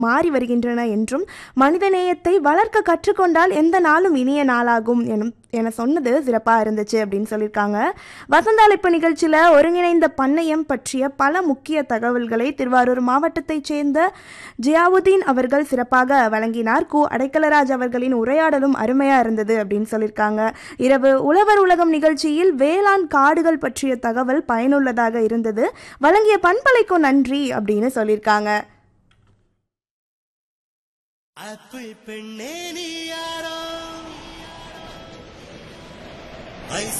மாறி வருகின்றன என்றும் மனிதநேயத்தை வளர்க்க கற்றுக்கொண்டால் எந்த நாளும் இனிய நாளாகும் எனும் என சொன்னது சிறப்பாக இருந்துச்சு அப்படின்னு சொல்லியிருக்காங்க வசந்த அழைப்பு நிகழ்ச்சியில் ஒருங்கிணைந்த பண்ணையம் பற்றிய பல முக்கிய தகவல்களை திருவாரூர் மாவட்டத்தைச் சேர்ந்த ஜியாவுதீன் அவர்கள் சிறப்பாக வழங்கினார் கு அடைக்கலராஜ் அவர்களின் உரையாடலும் அருமையாக இருந்தது அப்படின்னு சொல்லியிருக்காங்க இரவு உழவர் உலகம் நிகழ்ச்சியில் வேளாண் காடுகள் பற்றிய தகவல் பயனுள்ளதாக இருந்தது வழங்கிய பண்பலைக்கும் நன்றி அப்படின்னு சொல்லியிருக்காங்க அப்பு பெண்ணே நீ யாரோ ஐஸ்